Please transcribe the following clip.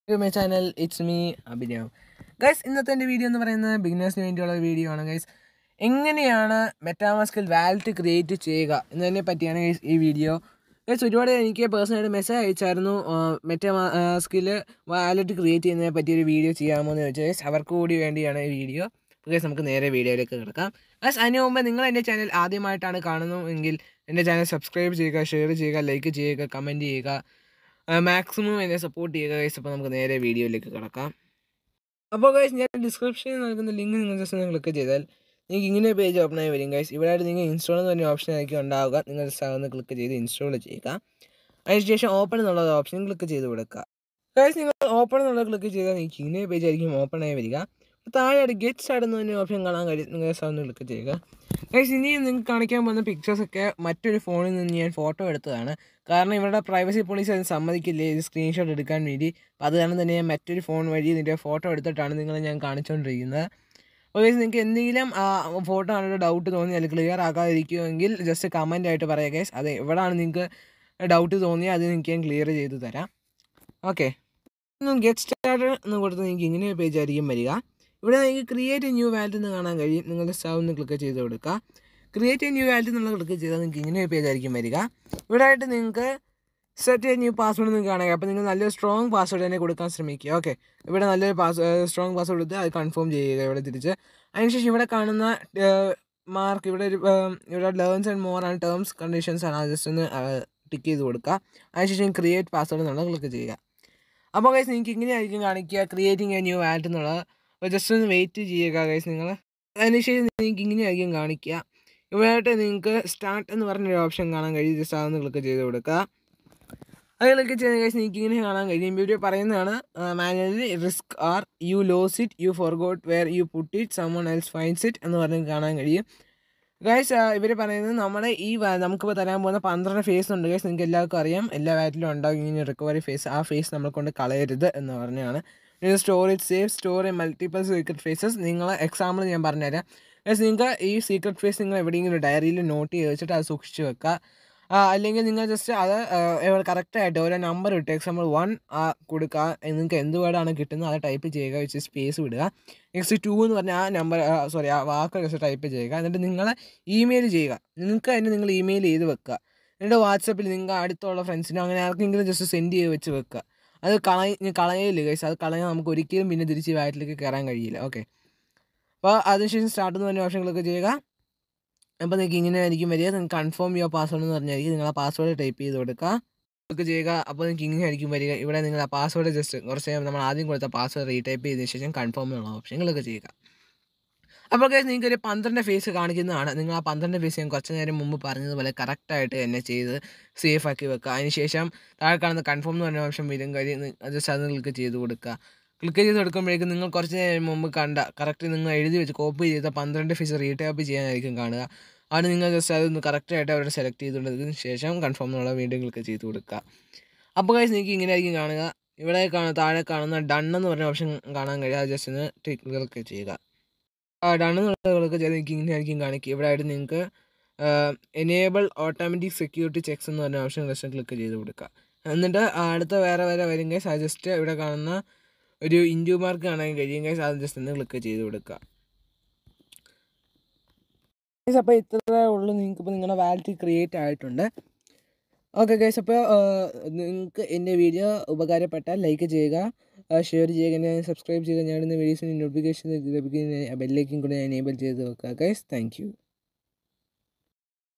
my channel it's me Abhinav guys ഇന്നത്തെ എൻ്റെ video എന്ന് പറയുന്നത് ബിഗിനേഴ്സിന് വേണ്ടിയുള്ള വീഡിയോ ആണ് ഗൈസ് എങ്ങനെയാണ് മെറ്റാമാസ്കിൽ വാലറ്റ് ക്രിയേറ്റ് ചെയ്യുക എന്നതിനെ പറ്റിയാണ് ഗൈസ് ഈ വീഡിയോ ഗൈസ് ഒരുപാട് എനിക്ക് പേഴ്സണലായിട്ട് മെസ്സേജ് അയച്ചായിരുന്നു മെറ്റാമാസ്കിൽ വാലറ്റ് ക്രിയേറ്റ് ചെയ്യുന്നതിനെ പറ്റി ഒരു വീഡിയോ ചെയ്യാമോ എന്ന് ചോദിച്ചാൽ ഗൈസ് അവർക്ക് കൂടി വേണ്ടിയാണ് ഈ വീഡിയോ ഗൈസ് നമുക്ക് നേരെ വീഡിയോയിലേക്ക് കിടക്കാം ഗൈസ് അതിന് മുമ്പ് നിങ്ങൾ എൻ്റെ ചാനൽ ആദ്യമായിട്ടാണ് കാണുന്നതെങ്കിൽ എൻ്റെ ചാനൽ സബ്സ്ക്രൈബ് ചെയ്യുക ഷെയർ ചെയ്യുക ലൈക്ക് ചെയ്യുക കമൻറ്റ് ചെയ്യുക മാക്സിമം എന്നെ സപ്പോർട്ട് ചെയ്യുക ഗൈസ് അപ്പോൾ നമുക്ക് നേരെ വീഡിയോയിലേക്ക് കിടക്കാം അപ്പോൾ ഗൈസ് ഞാൻ ഡിസ്ക്രിപ്ഷനിൽ നൽകുന്ന ലിങ്ക് നിങ്ങൾ ജസ്റ്റ് ഒന്ന് ക്ലിക്ക് ചെയ്താൽ നിങ്ങൾക്ക് ഇങ്ങനെ പേജ് ഓപ്പൺ ആയി വരും ഗൈസ് ഇവിടെ ആയിട്ട് നിങ്ങൾ ഇൻസ്റ്റാൾ എന്ന് പറഞ്ഞ ഓപ്ഷൻ ആയിരിക്കും ഉണ്ടാവുക നിങ്ങൾ ജസ്റ്റ് അതൊന്ന് ക്ലിക്ക് ചെയ്ത് ഇൻസ്റ്റാൾ ചെയ്യുക അതിനുശേഷം ഓപ്പൺ എന്നുള്ള ഓപ്ഷൻ ക്ലിക്ക് ചെയ്ത് കൊടുക്കുക ഗൈസ് നിങ്ങൾ ഓപ്പൺ എന്നുള്ള ക്ലിക്ക് ചെയ്താൽ നിങ്ങൾക്ക് ഇങ്ങനെ പേജ് ആയിരിക്കും ഓപ്പൺ ആയി വരിക താഴെയായിട്ട് ഗെറ്റ് സ്റ്റാർട്ട് എന്ന് പറഞ്ഞ ഓപ്ഷൻ കാണാൻ കഴിയും നിങ്ങൾ ജസ്റ്റ് ഒന്ന് ക്ലിക്ക് ചെയ്യുക ഗൈസ് ഇനിയും നിങ്ങൾക്ക് കാണിക്കാൻ പോകുന്ന പിക്ചേഴ്സൊക്കെ മറ്റൊരു ഫോണിൽ നിന്ന് ഞാൻ ഫോട്ടോ എടുത്തതാണ് കാരണം ഇവരുടെ പ്രൈവസി പോളിസി അത് സമ്മതിക്കില്ല ഇത് സ്ക്രീൻഷോട്ട് എടുക്കാൻ വേണ്ടി അപ്പോൾ അത് കാരണം തന്നെ ഞാൻ മറ്റൊരു ഫോൺ വഴി ഇതിൻ്റെ ഫോട്ടോ എടുത്തിട്ടാണ് നിങ്ങളെ ഞാൻ കാണിച്ചുകൊണ്ടിരിക്കുന്നത് അപ്പോൾ ഗൈസ് നിങ്ങൾക്ക് എന്തെങ്കിലും ആ ഫോട്ടോ കണ്ടിട്ട് ഡൗട്ട് തോന്നി അല്ലെങ്കിൽ ക്ലിയർ ആക്കാതിരിക്കുമെങ്കിൽ ജസ്റ്റ് കമൻ്റ് ആയിട്ട് പറയാം ഗൈസ് അത് എവിടെയാണ് നിങ്ങൾക്ക് ഡൗട്ട് തോന്നിയാൽ അത് നിങ്ങൾക്ക് ഞാൻ ക്ലിയർ ചെയ്ത് തരാം ഓക്കെ ഗെറ്റ് സ്റ്റാർട്ട് എന്ന് കൊടുത്ത് നിങ്ങൾക്ക് ഇങ്ങനെ പേജ് ആയിരിക്കും വരിക ഇവിടെ നിങ്ങൾക്ക് ക്രിയേറ്റ് ന്യൂ വാലറ്റ് എന്ന് കാണാൻ കഴിയും നിങ്ങൾ ജസ്റ്റ് ഒന്ന് ക്ലിക്ക് ചെയ്ത് കൊടുക്കുക ക്രിയേറ്റ് ന്യൂ വാലറ്റ് എന്നുള്ള ക്ലിക്ക് ചെയ്താൽ നിങ്ങൾക്ക് ഇങ്ങനെ ഒരു പേജ് ആയിരിക്കും വരിക ഇവിടെ ആയിട്ട് നിങ്ങൾക്ക് സെറ്റ് ന്യൂ പാസ്വേഡ് നിങ്ങൾക്ക് കാണാം അപ്പോൾ നിങ്ങൾ നല്ലൊരു സ്ട്രോങ് പാസ്വേഡ് തന്നെ കൊടുക്കാൻ ശ്രമിക്കുക ഓക്കെ ഇവിടെ നല്ലൊരു പാസ് സ്ട്രോങ് പാസ്വേഡ് എടുത്ത് അത് കൺഫേം ചെയ്യുക ഇവിടെ തിരിച്ച് അതിനുശേഷം ഇവിടെ കാണുന്ന മാർക്ക് ഇവിടെ ഒരു ഇവിടെ ലേൺസ് ആൻഡ് മോർ ആണ് ടേംസ് കണ്ടീഷൻസ് ആണ് അത് ജസ്റ്റ് ഒന്ന് ടിക്ക് ചെയ്ത് കൊടുക്കുക അതിനുശേഷം ക്രിയേറ്റ് പാസ്വേഡ് എന്നുള്ള ക്ലിക്ക് ചെയ്യുക അപ്പോൾ ഗൈസ് നിങ്ങൾക്ക് ഇങ്ങനെയായിരിക്കും കാണിക്കുക ക്രിയേറ്റിംഗ് എ ന്യൂ വാലറ്റ് എന്നുള്ളത് അപ്പോൾ ജസ്റ്റ് ഒന്ന് വെയിറ്റ് ചെയ്യുക ഗൈസ് നിങ്ങൾ അതിനുശേഷം നിങ്ങൾക്ക് ഇങ്ങനെയായിരിക്കും കാണിക്കുക ഇവിടെയായിട്ട് നിങ്ങൾക്ക് സ്റ്റാർട്ട് എന്ന് പറഞ്ഞൊരു ഓപ്ഷൻ കാണാൻ കഴിയും ജസ്റ്റ് അതൊന്ന് ക്ലിക്ക് ചെയ്ത് കൊടുക്കുക അത് ക്ലിക്ക് ചെയ്ത കഴിച്ച് നിങ്ങൾക്ക് ഇങ്ങനെ കാണാൻ കഴിയും ഇവർ പറയുന്നതാണ് manually risk are you lose it you forgot where you put it someone else finds it എന്ന് പറഞ്ഞ് കാണാൻ കഴിയും ഗൈസ് ഇവർ പറയുന്നത് നമ്മുടെ ഈ നമുക്കിപ്പോൾ തരാൻ പോകുന്ന പന്ത്രണ്ട് ഫേസ് ഉണ്ട് ഗൈസ് നിങ്ങൾക്ക് എല്ലാവർക്കും അറിയാം എല്ലാ വാറ്റിലും ഉണ്ടാകും ഇങ്ങനെ റിക്കവറി ഫേസ് ആ ഫേസ് നമ്മളെ കൊണ്ട് കളയരുത് എന്ന് പറഞ്ഞാണ് storage safe store multiple secret phrases നിങ്ങൾ എക്സാമ്പിൾ ഞാൻ പറഞ്ഞുതരാം ഗൈസ് നിങ്ങൾക്ക് ഈ സീക്രട്ട് ഫേസ് നിങ്ങൾ എവിടെയെങ്കിലും ഡയറിയിൽ നോട്ട് ചെയ്ത് വെച്ചിട്ട് അത് സൂക്ഷിച്ച് വെക്കുക അല്ലെങ്കിൽ നിങ്ങൾ ജസ്റ്റ് അത് കറക്റ്റായിട്ട് ഓരോ നമ്പർ ഇട്ട് എക്സാമ്പിൾ വൺ കൊടുക്കുക നിങ്ങൾക്ക് എന്ത് വേർഡാണ് കിട്ടുന്നത് അത് ടൈപ്പ് ചെയ്യുക വെച്ച് സ്പേസ് വിടുക നെക്സ്റ്റ് ടു എന്ന് പറഞ്ഞാൽ ആ നമ്പർ സോറി ആ വാക്ക് ജസ്റ്റ് ടൈപ്പ് ചെയ്യുക എന്നിട്ട് നിങ്ങൾ ഇമെയിൽ ചെയ്യുക നിങ്ങൾക്ക് തന്നെ നിങ്ങൾ ഇമെയിൽ ചെയ്ത് വെക്കുക എന്നിട്ട് വാട്സപ്പിൽ നിങ്ങൾ അടുത്തുള്ള ഫ്രണ്ട്സിനോ അങ്ങനെ ആർക്കെങ്കിലും ജസ്റ്റ് സെൻഡ് ചെയ്ത് വെച്ച് വെക്കുക അത് കളയ കളയില്ല ഗൈസ് അത് കളയാൻ നമുക്ക് ഒരിക്കലും പിന്നെ തിരിച്ച് വയറ്റിലേക്ക് കയറാൻ കഴിയില്ല ഓക്കെ അപ്പോൾ അതിനുശേഷം സ്റ്റാർട്ട് എന്ന് പറഞ്ഞ ഓപ്ഷനുകളൊക്കെ ചെയ്യുക അപ്പോൾ നിങ്ങൾക്ക് ഇങ്ങനെ ആയിരിക്കും വരിക നിങ്ങൾക്ക് കൺഫേം യുവർ പാസ്വേഡ് എന്ന് പറഞ്ഞായിരിക്കും നിങ്ങൾ ആ പാസ്വേഡ് ടൈപ്പ് ചെയ്ത് കൊടുക്കുക ഒക്കെ ചെയ്യുക അപ്പോൾ നിങ്ങൾക്ക് ഇങ്ങനെ ആയിരിക്കും വരിക ഇവിടെ നിങ്ങൾ ആ പാസ്വേഡ് ജസ്റ്റ് കുറച്ച് നമ്മൾ ആദ്യം കൊടുത്ത പാസ്വേഡ് റീടൈപ്പ് ചെയ്തതിന് ശേഷം കൺഫേം എന്നുള്ള ഓപ്ഷനുകളൊക്കെ ചെയ്യുക അപ്പോൾ കേസ് നിങ്ങൾക്ക് ഒരു പന്ത്രണ്ട് ഫേസ് കാണിക്കുന്നതാണ് നിങ്ങൾ ആ പന്ത്രണ്ട് ഫേസ് ഞാൻ കുറച്ച് നേരം മുമ്പ് പറഞ്ഞതുപോലെ കറക്റ്റായിട്ട് തന്നെ ചെയ്ത് സേഫ് ആക്കി വെക്കുക അതിനുശേഷം താഴെ കാണുന്ന കൺഫേം എന്ന് പറഞ്ഞ ഓപ്ഷൻ വരും കാര്യം ജസ്റ്റ് അത് ക്ലിക്ക് ചെയ്ത് കൊടുക്കുക ക്ലിക്ക് ചെയ്ത് കൊടുക്കുമ്പോഴേക്കും നിങ്ങൾ കുറച്ച് നേരം മുമ്പ് കണ്ട കറക്റ്റ് നിങ്ങൾ എഴുതി വെച്ച് കോപ്പി ചെയ്ത പന്ത്രണ്ട് ഫീസ് റീടൈപ്പ് ചെയ്യാനായിരിക്കും കാണുക അത് നിങ്ങൾ ജസ്റ്റ് അതൊന്ന് കറക്റ്റായിട്ട് അവിടെ സെലക്ട് ചെയ്തുകൊണ്ടതിന് ശേഷം കൺഫേം എന്നുള്ള വീണ്ടും ക്ലിക്ക് ചെയ്ത് കൊടുക്കുക അപ്പോൾ കഴിച്ച് നിങ്ങൾക്ക് ഇങ്ങനെ ആയിരിക്കും കാണുക ഇവിടെ കാണുന്ന താഴെ കാണുന്ന ഡൺ എന്ന് പറഞ്ഞ ഓപ്ഷൻ കാണാൻ കഴിയുക അത് ജസ്റ്റ് ഒന്ന് ക്ലിക്ക് ചെയ്യുക ഡൺ എന്നുള്ള ക്ലിക്ക് ചെയ്ത് നിങ്ങൾക്ക് ഇങ്ങനെ ആയിരിക്കും കാണിക്കുക ഇവിടെ ആയിട്ട് നിങ്ങൾക്ക് എനേബിൾ ഓട്ടോമാറ്റിക് സെക്യൂരിറ്റി ചെക്സ് എന്ന് പറഞ്ഞ ഓപ്ഷൻ ജസ്റ്റ് ക്ലിക്ക് ചെയ്ത് കൊടുക്കുക എന്നിട്ട് അടുത്ത വേറെ വേറെ വരും കേസ് അത് ജസ്റ്റ് ഇവിടെ കാണുന്ന ഒരു ഇൻഡ്യൂ മാർക്ക് കാണാൻ കഴിയും ഗൈസ് അത് ജസ്റ്റ് ഒന്ന് ക്ലിക്ക് ചെയ്ത് കൊടുക്കുക ഗൈസ് അപ്പോൾ ഇത്രേ ഉള്ളൂ നിങ്ങൾക്ക് ഇപ്പോൾ നിങ്ങളുടെ വാലറ്റ് ക്രിയേറ്റ് ആയിട്ടുണ്ട് ഓക്കെ ഗൈസ് അപ്പോൾ നിങ്ങൾക്ക് എൻ്റെ വീഡിയോ ഉപകാരപ്പെട്ടാൽ ലൈക്ക് ചെയ്യുക ഷെയർ ചെയ്യുക ഞാൻ സബ്സ്ക്രൈബ് ചെയ്യുക ഞാനിന്ന് വീഡിയോസിന് നോട്ടിഫിക്കേഷൻ ലഭിക്കുന്ന ബെല്ലേക്കും കൂടെ ഞാൻ എനേബിൾ ചെയ്ത് വെക്കുക ഗൈസ് താങ്ക്